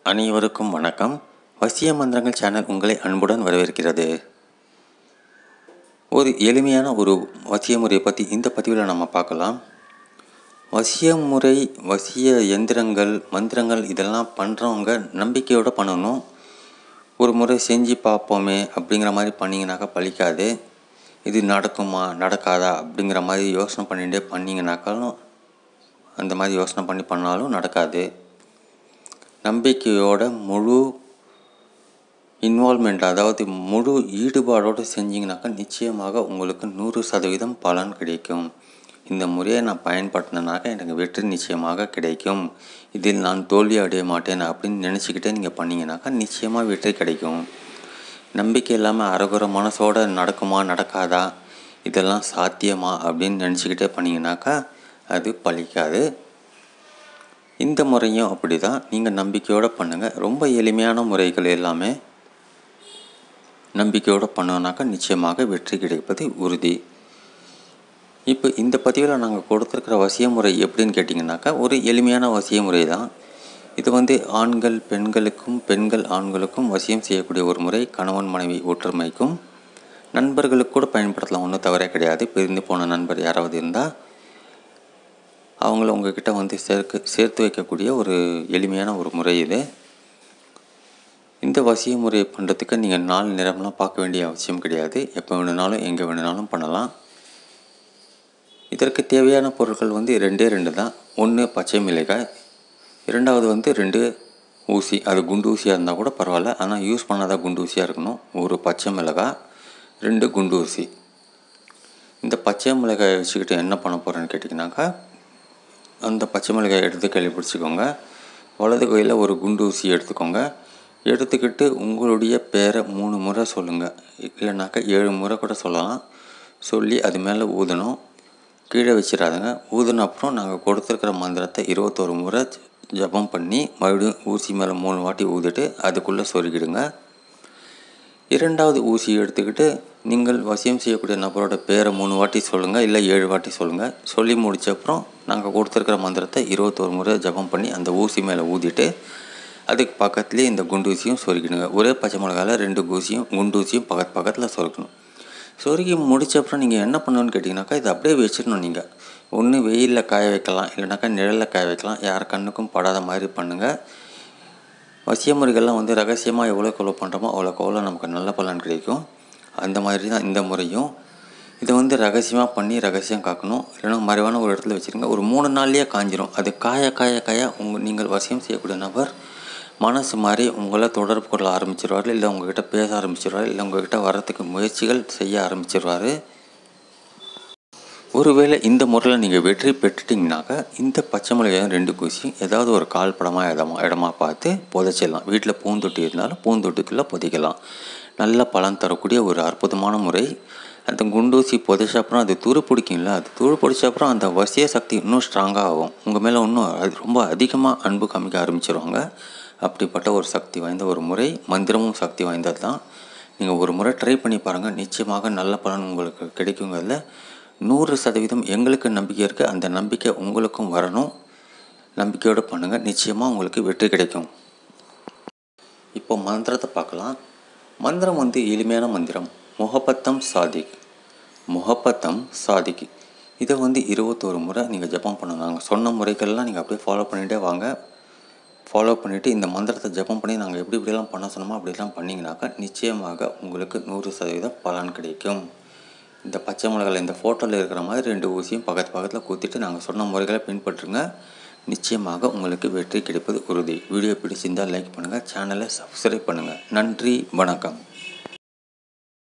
அனைவருக்கும் வணக்கம் வசிய மந்திரங்கள் சேனல் உங்களை அன்புடன் வரவேற்கிறது ஒரு எளிமையான ஒரு வசிய முறையை பற்றி இந்த பதிவில் நம்ம பார்க்கலாம் வசிய முறை வசிய எந்திரங்கள் மந்திரங்கள் இதெல்லாம் பண்ணுறவங்க நம்பிக்கையோடு பண்ணணும் ஒரு முறை செஞ்சு பார்ப்போமே அப்படிங்கிற மாதிரி பண்ணிங்கனாக்கா பழிக்காது இது நடக்குமா நடக்காதா அப்படிங்கிற மாதிரி யோசனை பண்ணிகிட்டே பண்ணிங்கனாக்காலும் அந்த மாதிரி யோசனை பண்ணி பண்ணாலும் நடக்காது நம்பிக்கையோட முழு இன்வால்மெண்ட் அதாவது முழு ஈடுபாடோடு செஞ்சிங்கனாக்கா நிச்சயமாக உங்களுக்கு நூறு சதவீதம் பலன் கிடைக்கும் இந்த முறையை நான் பயன்படுத்தினாக்கா எனக்கு வெற்றி நிச்சயமாக கிடைக்கும் இதில் நான் தோல்வி அடைய மாட்டேன் அப்படின்னு நினச்சிக்கிட்டே நீங்கள் பண்ணிங்கனாக்கா நிச்சயமாக வெற்றி கிடைக்கும் நம்பிக்கை இல்லாமல் அறகுற மனசோட நடக்குமா நடக்காதா இதெல்லாம் சாத்தியமா அப்படின்னு நினச்சிக்கிட்டே பண்ணிங்கனாக்கா அது பழிக்காது இந்த முறையும் அப்படி தான் நீங்கள் நம்பிக்கையோடு பண்ணுங்கள் ரொம்ப எளிமையான முறைகள் எல்லாமே நம்பிக்கையோடு பண்ணோன்னாக்கா நிச்சயமாக வெற்றி கிடைப்பது உறுதி இப்போ இந்த பதிவில் நாங்கள் கொடுத்துருக்கிற வசிய முறை எப்படின்னு கேட்டிங்கனாக்கா ஒரு எளிமையான வசிய முறை தான் இது வந்து ஆண்கள் பெண்களுக்கும் பெண்கள் ஆண்களுக்கும் வசியம் செய்யக்கூடிய ஒரு முறை கணவன் மனைவி ஒற்றுமைக்கும் நண்பர்களுக்கு கூட பயன்படுத்தலாம் ஒன்றும் தவறே கிடையாது பிரிந்து போன நண்பர் யாராவது இருந்தால் அவங்கள உங்ககிட்ட வந்து சேர்க்க சேர்த்து வைக்கக்கூடிய ஒரு எளிமையான ஒரு முறை இது இந்த வசிய முறையை பண்ணுறதுக்கு நீங்கள் நாள் நேரம்லாம் பார்க்க வேண்டிய அவசியம் கிடையாது எப்போ வேணுனாலும் எங்கே வேணுனாலும் பண்ணலாம் இதற்கு தேவையான பொருட்கள் வந்து ரெண்டே ரெண்டு தான் ஒன்று பச்சை மிளகாய் இரண்டாவது வந்து ரெண்டு ஊசி அது குண்டு ஊசியாக இருந்தால் கூட பரவாயில்ல ஆனால் யூஸ் பண்ணாத குண்டு ஊசியாக இருக்கணும் ஒரு பச்சை மிளகாய் ரெண்டு குண்டு ஊசி இந்த பச்சை மிளகாயை வச்சுக்கிட்டு என்ன பண்ண போகிறேன்னு கேட்டிங்கனாக்கா அந்த பச்சை மிளகாய் எடுத்து கையில் பிடிச்சிக்கோங்க வலது கையில் ஒரு குண்டு ஊசி எடுத்துக்கோங்க எடுத்துக்கிட்டு உங்களுடைய பேரை மூணு முறை சொல்லுங்கள் இல்லைனாக்கா ஏழு முறை கூட சொல்லலாம் சொல்லி அது மேலே ஊதணும் கீழே வச்சிடாதுங்க ஊதின அப்புறம் நாங்கள் கொடுத்துருக்கிற மந்திரத்தை இருபத்தோரு முறை ஜபம் பண்ணி மறுபடியும் ஊசி மேலே மூணு வாட்டி ஊதிட்டு அதுக்குள்ளே சொருகிடுங்க இரண்டாவது ஊசி எடுத்துக்கிட்டு நீங்கள் வசியம் செய்யக்கூடிய நபரோட பேரை மூணு வாட்டி சொல்லுங்கள் இல்லை ஏழு வாட்டி சொல்லுங்கள் சொல்லி முடிச்ச அப்புறம் நாங்கள் கொடுத்துருக்கிற மந்திரத்தை இருபத்தோரு முறை ஜபம் பண்ணி அந்த ஊசி மேலே ஊதிட்டு அதுக்கு பக்கத்துலேயே இந்த குண்டூசியும் சொருகிடுங்க ஒரே பச்சை மிளகாயில் ரெண்டு ஊசியும் குண்டூசியும் பக்கத்து பக்கத்தில் சொருக்கணும் சொருகி முடிச்ச அப்புறம் நீங்கள் என்ன பண்ணணும்னு கேட்டிங்கனாக்கா இதை அப்படியே வச்சிடணும் நீங்கள் ஒன்று வெயிலில் காய வைக்கலாம் இல்லைனாக்கா நிழலில் காய வைக்கலாம் யார் கண்ணுக்கும் படாத மாதிரி பண்ணுங்கள் வசிய முறைகள்லாம் வந்து ரகசியமாக எவ்வளோ எவ்வளோ பண்ணுறோமோ அவ்வளோக்கு அவ்வளோ நமக்கு நல்ல பலன் கிடைக்கும் அந்த மாதிரி தான் இந்த முறையும் இதை வந்து ரகசியமாக பண்ணி ரகசியம் காக்கணும் இல்லைன்னா மறைவான ஒரு இடத்துல வச்சுருங்க ஒரு மூணு நாள்லேயே காஞ்சிரும் அது காய காய காய உங்கள் நீங்கள் வசியம் செய்யக்கூடிய நபர் மனசு மாதிரி உங்களை தொடர்பு கொள்ள ஆரம்பிச்சிருவார் இல்லை உங்ககிட்ட பேச ஆரம்பிச்சிருவார் இல்லை உங்ககிட்ட வர்றதுக்கு முயற்சிகள் செய்ய ஆரம்பிச்சிருவார் ஒருவேளை இந்த முறையில் நீங்கள் வெற்றி பெற்றுட்டிங்கனாக்கா இந்த பச்சை மிளகாயும் ரெண்டு குசி ஏதாவது ஒரு கால் படமாக இடமா இடமா பார்த்து புதைச்சிடலாம் வீட்டில் பூந்தொட்டி இருந்தாலும் பூந்தொட்டிக்குள்ளே புதைக்கலாம் நல்ல பலன் தரக்கூடிய ஒரு அற்புதமான முறை அந்த குண்டூசி புதைச்ச அப்புறம் அது துரு பிடிக்கும்ல அது துரு பிடிச்ச அப்புறம் அந்த வசிய சக்தி இன்னும் ஸ்ட்ராங்காக ஆகும் உங்கள் மேலே இன்னும் அது ரொம்ப அதிகமாக அன்பு காமிக்க ஆரம்பிச்சிருவாங்க அப்படிப்பட்ட ஒரு சக்தி வாய்ந்த ஒரு முறை மந்திரமும் சக்தி வாய்ந்தது தான் நீங்கள் ஒரு முறை ட்ரை பண்ணி பாருங்கள் நிச்சயமாக நல்ல பலன் உங்களுக்கு கிடைக்குங்கிறதுல நூறு சதவீதம் எங்களுக்கு நம்பிக்கை இருக்குது அந்த நம்பிக்கை உங்களுக்கும் வரணும் நம்பிக்கையோடு பண்ணுங்கள் நிச்சயமாக உங்களுக்கு வெற்றி கிடைக்கும் இப்போ மந்திரத்தை பார்க்கலாம் மந்திரம் வந்து எளிமையான மந்திரம் முகப்பத்தம் சாதிக் முகப்பத்தம் சாதிக் இதை வந்து இருபத்தோரு முறை நீங்கள் ஜபம் பண்ணணும் நாங்கள் சொன்ன முறைகள்லாம் நீங்கள் அப்படியே ஃபாலோ பண்ணிகிட்டே வாங்க ஃபாலோ பண்ணிவிட்டு இந்த மந்திரத்தை ஜபம் பண்ணி நாங்கள் எப்படி இப்படிலாம் பண்ண சொன்னோமோ அப்படிலாம் பண்ணிங்கனாக்கா நிச்சயமாக உங்களுக்கு நூறு சதவீதம் பலன் கிடைக்கும் இந்த பச்சை மிளகாயில் இந்த ஃபோட்டோவில் இருக்கிற மாதிரி ரெண்டு ஊசியும் பக்கத்து பக்கத்தில் குத்திட்டு நாங்கள் சொன்ன முறைகளை பின்பற்றுங்க நிச்சயமாக உங்களுக்கு வெற்றி கிடைப்பது உறுதி வீடியோ பிடிச்சிருந்தால் லைக் பண்ணுங்கள் சேனலை சப்ஸ்கிரைப் பண்ணுங்கள் நன்றி வணக்கம்